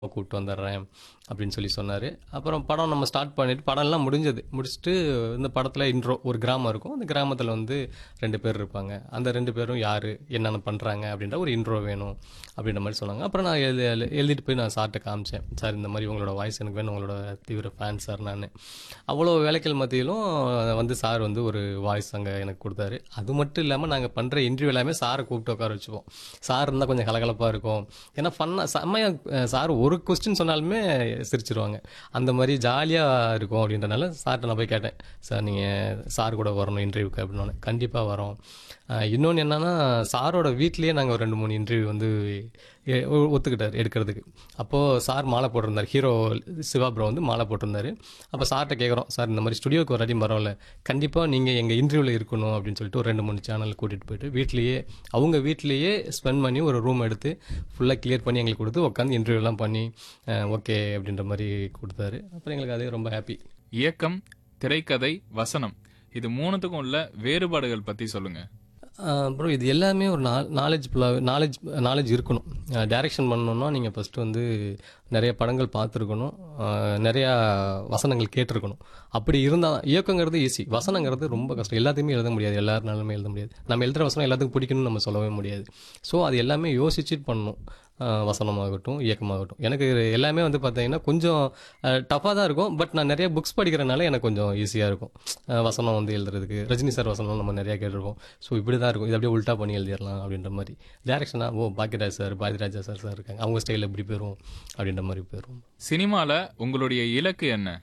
கூப்பிட்டு வந்துடுறேன் அப்படின்னு சொல்லி சொன்னார் அப்புறம் படம் நம்ம ஸ்டார்ட் பண்ணிட்டு படம்லாம் முடிஞ்சது முடிச்சுட்டு இந்த படத்தில் இன்ட்ரோ ஒரு கிராமம் இருக்கும் அந்த கிராமத்தில் வந்து ரெண்டு பேர் இருப்பாங்க அந்த ரெண்டு பேரும் யார் என்னென்ன பண்ணுறாங்க அப்படின்ற ஒரு இன்ட்ரோ வேணும் அப்படின்ற மாதிரி சொன்னாங்க அப்புறம் நான் எழுதி எழு- எழுதிட்டு போய் நான் சார்கிட்ட காமிச்சேன் சார் இந்த மாதிரி உங்களோட வாய்ஸ் எனக்கு வேணும் உங்களோட தீவிர ஃபேன் சார் நான் அவ்வளோ வேலைகள் மத்தியிலும் வந்து சார் வந்து ஒரு வாய்ஸ் அங்கே எனக்கு கொடுத்தாரு அது மட்டும் இல்லாமல் நாங்கள் பண்ணுற இன்டர்வியூ எல்லாமே சாரை கூப்பிட்டு உட்கார வச்சுப்போம் சார் இருந்தால் கொஞ்சம் கலகலப்பாக இருக்கும் ஏன்னா ஃபன்னாக செம்மையாக சார் ஒரு கொஸ்டின் சொன்னாலுமே சிரிச்சிருவாங்க அந்த மாதிரி ஜாலியாக இருக்கும் அப்படின்றனால சார்கிட்ட நான் போய் கேட்டேன் சார் நீங்கள் சார் கூட வரணும் இன்டர்வியூக்கு அப்படின்னு கண்டிப்பாக வரோம் இன்னொன்று என்னன்னா சாரோட வீட்லேயே நாங்கள் ஒரு ரெண்டு மூணு இன்டர்வியூ வந்து எ- ஒ- ஒத்துக்கிட்டார் எடுக்கிறதுக்கு அப்போது சார் மாலை போட்டிருந்தார் ஹீரோ சிவா ப்ரோ வந்து மாலை போட்டிருந்தாரு அப்போ சார்கிட்ட கேட்குறோம் சார் இந்த மாதிரி ஸ்டுடியோக்கு ஒரு அடி வரோம்ல கண்டிப்பாக நீங்கள் எங்கள் இன்டர்வியூவில் இருக்கணும் அப்படின்னு சொல்லிட்டு ஒரு ரெண்டு மூணு சேனல் கூட்டிகிட்டு போயிட்டு வீட்லேயே அவங்க வீட்லேயே ஸ்பெண்ட் பண்ணி ஒரு ரூம் எடுத்து ஃபுல்லாக கிளியர் பண்ணி எங்களுக்கு கொடுத்து உட்காந்து இன்டர்வியூலாம் பண்ணி ஓகே அப்படின்ற மாதிரி கொடுத்தாரு அப்புறம் எங்களுக்கு அதே ரொம்ப ஹாப்பி இயக்கம் திரைக்கதை வசனம் இது மூணுத்துக்கும் உள்ள வேறுபாடுகள் பத்தி சொல்லுங்க ப்ரோ இது எல்லாமே ஒரு நா நாலேஜ் நாலேஜ் நாலேஜ் இருக்கணும் டைரக்ஷன் பண்ணணும்னா நீங்கள் ஃபஸ்ட்டு வந்து நிறைய படங்கள் பார்த்துருக்கணும் நிறையா வசனங்கள் கேட்டிருக்கணும் அப்படி இருந்தால் இயக்கங்கிறது ஈஸி வசனங்கிறது ரொம்ப கஷ்டம் எல்லாத்தையுமே எழுத முடியாது எல்லாருனாலுமே எழுத முடியாது நம்ம எழுதுகிற வசனம் எல்லாத்துக்கும் பிடிக்கணும்னு நம்ம சொல்லவே முடியாது ஸோ அது எல்லாமே யோசிச்சுட்டு பண்ணணும் அஹ் வசனமாகட்டும் இயக்கமாகட்டும் எனக்கு இது எல்லாமே வந்து பார்த்தீங்கன்னா கொஞ்சம் டஃப்பாக தான் இருக்கும் பட் நான் நிறைய புக்ஸ் படிக்கிறனால எனக்கு கொஞ்சம் ஈஸியாக இருக்கும் அஹ் வசனம் வந்து எழுதுறதுக்கு ரஜினி சார் வசனம் நம்ம நிறையா கேட்டிருக்கோம் ஸோ இப்படி தான் இருக்கும் இது அப்படியே உல்ட்டா பண்ணி எழுதிடலாம் அப்படின்ற மாதிரி டேரக்ஷனாக ஓ Bhagyaraj sir Bharathiraja sir sir இருக்காங்க அவங்க ஸ்டைலில் இப்படி போயிடும் அப்படின்ற மாதிரி போயிடும் சினிமால உங்களுடைய இலக்கு என்ன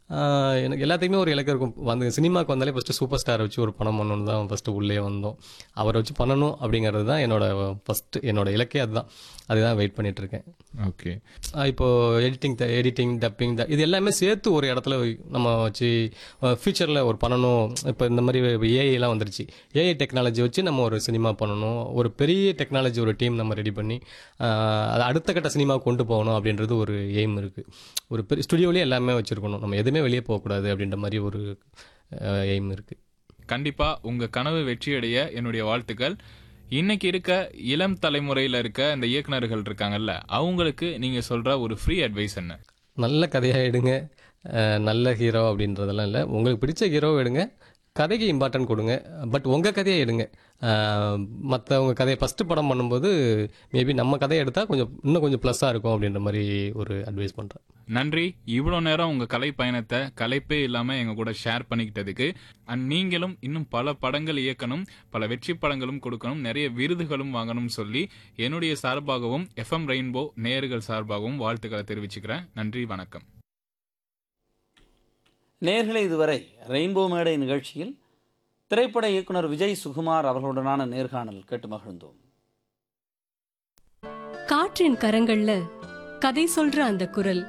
ஆஹ் எனக்கு எல்லாத்துக்குமே ஒரு இலக்கு இருக்கும் வந்து சினிமாவுக்கு வந்தாலே ஃபஸ்ட்டு சூப்பர் ஸ்டாரை வச்சு ஒரு படம் பண்ணணும்னு தான் ஃபஸ்ட்டு உள்ளே வந்தோம் அவரை வச்சு பண்ணணும் அப்படிங்கிறது தான் என்னோட ஃபஸ்ட்டு என்னோட இலக்கே அதுதான் அதுதான் வெயிட் பண்ணிட்டு இருக்கேன் ஓகே ஆஹ் இப்போ எடிட்டிங் எடிட்டிங் டப்பிங் இது எல்லாமே சேர்த்து ஒரு இடத்துல நம்ம வச்சு ஃபியூச்சரில் ஒரு பண்ணணும் இப்போ இந்த மாதிரி ஏஐலாம் வந்துருச்சு ஏஐ டெக்னாலஜி வச்சு நம்ம ஒரு சினிமா பண்ணணும் ஒரு பெரிய டெக்னாலஜி ஒரு டீம் நம்ம ரெடி பண்ணி ஆஹ் அது அடுத்த கட்ட சினிமா கொண்டு போகணும் அப்படின்றது ஒரு எய்ம் இருக்குது ஒரு பெரிய ஸ்டுடியோலேயே எல்லாமே வச்சுருக்கணும் நம்ம எதுவுமே வெளியே போகக்கூடாது அப்படின்ற மாதிரி ஒரு எய்ம் இருக்குது கண்டிப்பா உங்க கனவு வெற்றியடைய என்னுடைய வாழ்த்துக்கள் இன்னைக்கு இருக்க இளம் தலைமுறையில இருக்க இந்த இயக்குனர்கள் இருக்காங்கல்ல அவங்களுக்கு நீங்க சொல்ற ஒரு ஃப்ரீ அட்வைஸ் என்ன நல்ல கதையாக எடுங்க அஹ் நல்ல ஹீரோ அப்படின்றதெல்லாம் இல்லை உங்களுக்கு பிடிச்ச ஹீரோவை எடுங்க கதைக்கு இம்பார்ட்டன்ட் கொடுங்க பட் உங்கள் கதையை எடுங்க மற்றவங்க கதையை ஃபஸ்ட்டு படம் பண்ணும்போது மேபி நம்ம கதையை எடுத்தால் கொஞ்சம் இன்னும் கொஞ்சம் ப்ளஸ்ஸாக இருக்கும் அப்படின்ற மாதிரி ஒரு அட்வைஸ் பண்ணுறேன் நன்றி இவ்வளோ நேரம் உங்க கலை பயணத்தை கலைப்பே இல்லாம எங்க கூட ஷேர் பண்ணிக்கிட்டதுக்கு அண்ட் நீங்களும் இன்னும் பல படங்கள் இயக்கணும் பல வெற்றி படங்களும் கொடுக்கணும் நிறைய விருதுகளும் வாங்கணும் சொல்லி என்னுடைய சார்பாகவும் எஃப்எம் ரெயின்போ நேயர்கள் சார்பாகவும் வாழ்த்துக்களை தெரிவிச்சுக்கிறேன் நன்றி வணக்கம் நேர்களை இதுவரை ரெயின்போ மேடை நிகழ்ச்சியில் திரைப்பட இயக்குனர் விஜய் சுகுமார் அவர்களுடனான நேர்காணல் கேட்டு மகிழ்ந்தோம் காற்றின் கரங்கள்ல கதை சொல்ற அந்த குரல்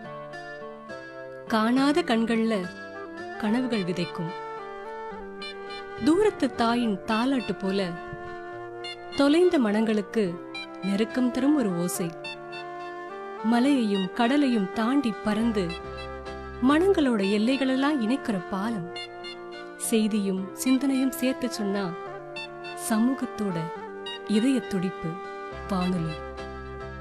காணாத கண்கள்ல கனவுகள் விதைக்கும் தூரத்து தாயின் தாலாட்டு போல தொலைந்த மனங்களுக்கு நெருக்கம் தரும் ஒரு ஓசை மலையையும் கடலையும் தாண்டி பறந்து மனங்களோட எல்லைகளெல்லாம் இணைக்கிற பாலம் செய்தியும் சிந்தனையும் சேர்த்து சொன்னா சமூகத்தோட இதய துடிப்பு வானொலி